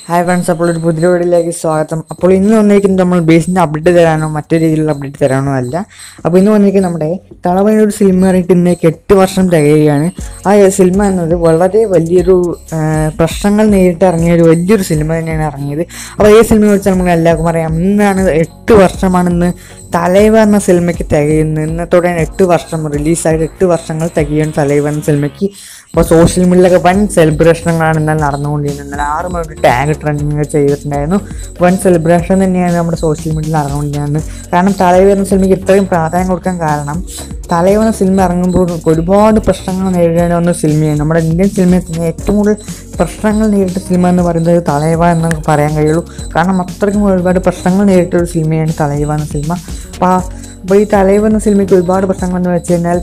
hi friends അപ്പോൾ ഒരു പുതിയ വീഡിയോയിലേക്ക് സ്വാഗതം അപ്പോൾ ഇന്ന് വന്നിരിക്കുന്നത് നമ്മൾ ബേസിൻ്റെ അപ്ഡേറ്റ് തരാനോ മറ്റൊരു രീതിയിലുള്ള അപ്ഡേറ്റ് തരാനോ അല്ല അപ്പോൾ ഇന്ന് വന്നിരിക്കുന്നത് നമ്മുടെ തളവയുടെ ഒരു സിനിമ ഇറങ്ങിയിട്ട് ഇന്നേക്ക് എട്ട് വർഷം തികയുകയാണ് ആ സിനിമ എന്നത് വളരെ വലിയൊരു ആ, പ്രശ്നങ്ങൾ നേരിട്ട് ഇറങ്ങിയ ഒരു വലിയൊരു സിനിമ തന്നെയാണ് ഇറങ്ങിയത് അപ്പോൾ ഈ സിനിമയെ കുറിച്ച് നമുക്ക് എല്ലാവർക്കും അറിയാം ഇന്നാണ് എട്ട് വർഷമാണ് ഇന്ന് തലൈവ എന്ന സിനിമയ്ക്ക് തികയുന്നത് ഇന്നത്തോടെ എട്ട് വർഷം റിലീസായിട്ട് എട്ട് വർഷങ്ങൾ തികയാണ് തലൈവ എന്ന സിനിമയ്ക്ക് അപ്പോൾ സോഷ്യൽ മീഡിയയിലൊക്കെ വൻ സെലിബ്രേഷനുകളാണ് ഇന്നലെ നടന്നുകൊണ്ടിരുന്നത് ഇന്നലെ ആറ് മണി ടാഗ് ട്രെൻഡിങ് ചെയ്തിട്ടുണ്ടായിരുന്നു വൻ സെലിബ്രേഷൻ തന്നെയാണ് നമ്മുടെ സോഷ്യൽ മീഡിയയിൽ നടന്നുകൊണ്ടിരുന്നത് കാരണം തലൈവ എന്ന സിനിമയ്ക്ക് ഇത്രയും പ്രാധാന്യം കൊടുക്കാൻ കാരണം തലൈവ എന്ന സിനിമ ഇറങ്ങുമ്പോൾ ഒരുപാട് പ്രശ്നങ്ങൾ നേരിടേണ്ട വന്ന സിനിമയാണ് നമ്മുടെ ഇന്ത്യൻ സിനിമയിൽ തന്നെ ഏറ്റവും കൂടുതൽ പ്രശ്നങ്ങൾ നേരിട്ട സിനിമ എന്ന് പറയുന്നത് തലൈവ എന്ന് പറയാൻ കഴിയുള്ളൂ കാരണം അത്രയ്ക്കും ഒരുപാട് പ്രശ്നങ്ങൾ നേരിട്ട ഒരു സിനിമയാണ് തലൈവ എന്ന സിനിമ അപ്പോൾ അപ്പോൾ ഈ തലൈവ എന്ന സിനിമയ്ക്ക് ഒരുപാട് പ്രശ്നങ്ങൾ എന്ന് വെച്ച് കഴിഞ്ഞാൽ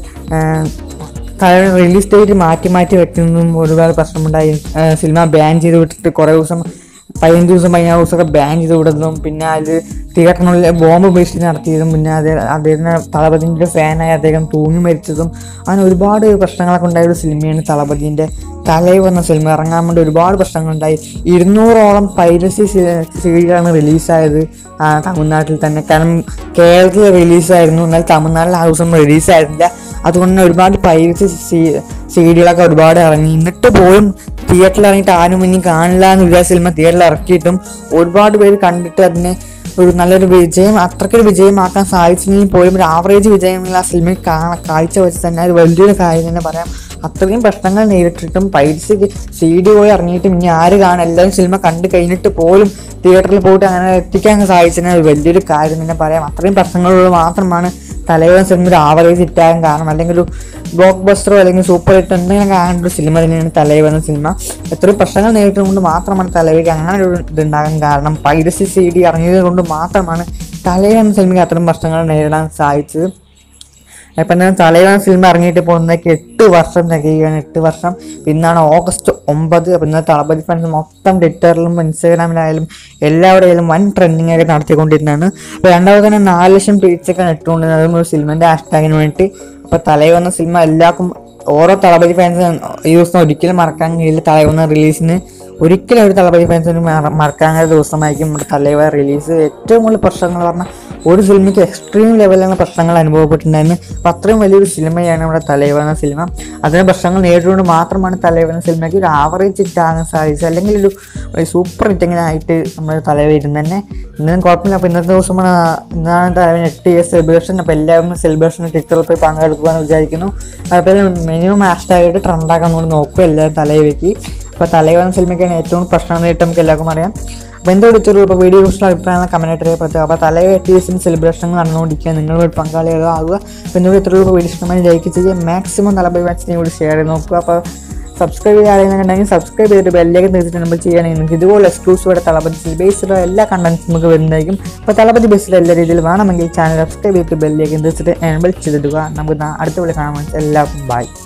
തലൈവ റിലീസ് ഡേറ്റ് മാറ്റി മാറ്റി വെക്കുന്നതും ഒരുപാട് പ്രശ്നമുണ്ടായി ആ, സിനിമ ബാൻ ചെയ്ത് വിട്ടിട്ട് കുറേ ദിവസം പതിനഞ്ച് ദിവസം പതിനാറ് ദിവസമൊക്കെ ബാൻ ചെയ്ത് വിടുന്നതും പിന്നെ അത് തിയേറ്ററിനുള്ളിൽ ബോംബ് ഉപേക്ഷിച്ച് നടത്തിയതും പിന്നെ അത് അദ്ദേഹത്തിന് തളപതിൻ്റെ ഫാനായി അദ്ദേഹം തൂങ്ങി മരിച്ചതും അങ്ങനെ ഒരുപാട് പ്രശ്നങ്ങളൊക്കെ ഉണ്ടായ ഒരു സിനിമയാണ് തളപതിൻ്റെ തലയിൽ വന്ന സിനിമ ഇറങ്ങാൻ വേണ്ടി ഒരുപാട് പ്രശ്നങ്ങളുണ്ടായി ഇരുന്നൂറോളം പൈരസി സീഡികളാണ് റിലീസായത് ആ, തമിഴ്നാട്ടിൽ തന്നെ കാരണം കേരളത്തിൽ റിലീസായിരുന്നു എന്നാൽ തമിഴ്നാട്ടിൽ ആ ദിവസം റിലീസായിരുന്നില്ല അതുകൊണ്ട് തന്നെ ഒരുപാട് പൈരസി സീഡികളൊക്കെ ഒരുപാട് ഇറങ്ങി എന്നിട്ട് പോലും തിയേറ്ററിൽ ഇറങ്ങിയിട്ട് ആരും ഇനി കാണില്ല എന്ന് വിചാരിച്ച സിനിമ തിയേറ്ററിൽ ഇറക്കിയിട്ടും ഒരുപാട് പേര് കണ്ടിട്ട് അതിനെ ഒരു നല്ലൊരു വിജയം അത്രയ്ക്കൊരു വിജയമാക്കാൻ സാധിച്ചെങ്കിൽ പോലും ഒരു ആവറേജ് വിജയമുള്ള ആ സിനിമ കാണാൻ കാഴ്ച വെച്ച് തന്നെ അത് വലിയൊരു കാര്യം തന്നെ പറയാം അത്രയും പ്രശ്നങ്ങൾ നേരിട്ടിട്ടും പൈസ സി ഡി പോയി ഇറങ്ങിയിട്ടും ഇനി ആര് കാണാൻ എല്ലാവരും സിനിമ കണ്ടു കഴിഞ്ഞിട്ട് പോലും തിയേറ്ററിൽ പോയിട്ട് അങ്ങനെ എത്തിക്കാൻ സാധിച്ചതിന് ഒരു വലിയൊരു കാര്യം തന്നെ പറയാം അത്രയും പ്രശ്നങ്ങളുള്ള മാത്രമാണ് തലയോളം സിനിമ ഒരു ആവറേജ് ഹിറ്റാകാൻ കാരണം അല്ലെങ്കിൽ ഒരു ബ്ലോക്ക് ബസ്റ്ററോ അല്ലെങ്കിൽ സൂപ്പർ ഹിറ്റ് എന്തെങ്കിലും കാണേണ്ട ഒരു സിനിമ തന്നെയാണ് തലൈവ എന്ന സിനിമ എത്രയും പ്രശ്നങ്ങൾ നേരിട്ടുകൊണ്ട് മാത്രമാണ് തലവയ്ക്ക് അങ്ങനെ ഒരു ഇതുണ്ടാകാൻ കാരണം പൈരസി സി ഡി ഇറങ്ങിയത് കൊണ്ട് മാത്രമാണ് തലൈവ എന്ന സിനിമയ്ക്ക് അത്തരം പ്രശ്നങ്ങൾ നേരിടാൻ സാധിച്ചത് ഇപ്പം തന്നെ തലൈവൻ സിനിമ ഇറങ്ങിയിട്ട് പോകുന്നതൊക്കെ എട്ട് വർഷം തികയുകയാണ് എട്ട് വർഷം ഇന്നാണ് ഓഗസ്റ്റ് ഒമ്പത് അപ്പം ഇന്നത്തെ തളപതി ഫാൻസ് മൊത്തം ട്വിറ്ററിലും ഇൻസ്റ്റാഗ്രാമിലായാലും എല്ലാവരുടെയും വൻ ട്രെൻഡിങ് ഒക്കെ നടത്തിക്കൊണ്ടിരുന്നതാണ് അപ്പോൾ രണ്ടാമത് തന്നെ നാല് ലക്ഷം ട്വീറ്റ്സൊക്കെ ഇട്ടുകൊണ്ടിരുന്നത് അതും ഒരു സിനിമൻ്റെ ഹാഷ്ടാഗിന് വേണ്ടി അപ്പോൾ തലൈവന്ന സിനിമ എല്ലാവർക്കും ഓരോ തളപതി ഫാൻസ് ഈ ദിവസം ഒരിക്കലും മറക്കാൻ കഴിയില്ല തലൈവന്ന റിലീസിന് ഒരിക്കലും ഒരു തളപതി ഫാൻസിന് മറ- മറക്കാൻ കഴിയാത്ത ദിവസമായിരിക്കും നമ്മുടെ തലൈവ റിലീസ് ഏറ്റവും കൂടുതൽ പ്രശ്നങ്ങൾ പറഞ്ഞാൽ ഒരു സിനിമയ്ക്ക് എക്സ്ട്രീം ലെവലിലുള്ള പ്രശ്നങ്ങൾ അനുഭവപ്പെട്ടിട്ടുണ്ടായിരുന്നു അപ്പോൾ അത്രയും വലിയൊരു സിനിമയാണ് നമ്മുടെ തലൈവ എന്ന സിനിമ അതിന് പ്രശ്നങ്ങൾ നേരിട്ടുകൊണ്ട് മാത്രമാണ് തലൈവ എന്ന സിനിമയ്ക്ക് ഒരു ആവറേജ് ഹിറ്റ് ആകാൻ സാധിച്ചത് അല്ലെങ്കിൽ ഒരു ഒരു സൂപ്പർ ഹിറ്റ് ഇങ്ങനെ ആയിട്ട് നമ്മൾ തലൈവ ഇരുന്ന് തന്നെ ഇന്നും കുഴപ്പമില്ല അപ്പോൾ ഇന്നത്തെ ദിവസമാണ് ഇന്നാണ് തലൈവ എട്ട് ഇയർ സെലിബ്രേഷൻ അപ്പോൾ എല്ലാവരും സെലിബ്രേഷൻ ട്വിറ്ററിൽ പോയി പങ്കെടുക്കുവാന്ന് വിചാരിക്കുന്നു അപ്പോൾ മിനിമം ഹാഷ്ടാഗായിട്ട് ട്രെൻഡാക്കാൻ കൂടി നോക്കുക എല്ലാവരും തലൈവയ്ക്ക് അപ്പോൾ തലൈവ എന്ന സിനിമയ്ക്കാണ് ഏറ്റവും പ്രശ്നം നേരിട്ട് നമുക്ക് എല്ലാവർക്കും അറിയാം അപ്പോൾ എന്തോ വിളിച്ചൊരു ഇപ്പോൾ വീഡിയോ കുറിച്ചുള്ള അഭിപ്രായങ്ങൾ കമൻറ്റ് അറിയപ്പെടുത്തുക അപ്പോൾ തലയിൽ എട്ട് ദിവസം സെലിബ്രേഷൻ നടന്നുകൊണ്ടിരിക്കുക നിങ്ങൾ ഒരു പങ്കാളിയാകുക ആകുക അപ്പോൾ എന്നോട് ഇത്ര രൂപ വീഡിയോ ഇഷ്ടമായി ലൈക്ക് ചെയ്യുക മാക്സിമം തലബൈ മാക്സിനെ കൂടി ഷെയർ ചെയ്ത് നോക്കുക അപ്പോൾ സബ്സ്ക്രൈബ് ചെയ്യാറുണ്ടെങ്കിൽ സബ്സ്ക്രൈബ് ചെയ്തിട്ട് ബെല്ലേക്ക് തീർച്ചിട്ട് നമ്മൾ ചെയ്യുകയാണെങ്കിൽ നിങ്ങൾക്ക് ഇതുപോലെ എക്സ്ക്ലൂസീവായിട്ട് തലപതി ബേസിലുള്ള എല്ലാ കണ്ടന്റ്സ് നമുക്ക് വരുന്നതായിരിക്കും അപ്പോൾ തലപതി ബേസിലെ എല്ലാ രീതിയിൽ വേണമെങ്കിൽ ചാനൽ സബ്സ്ക്രൈബ് ചെയ്തിട്ട് ബെല്ലേക്ക് തീർച്ചിട്ട് എനബിൾ ചെയ്തിടുക നമുക്ക് നാ- അടുത്ത പോലെ കാണാൻ എല്ലാവർക്കും ബൈ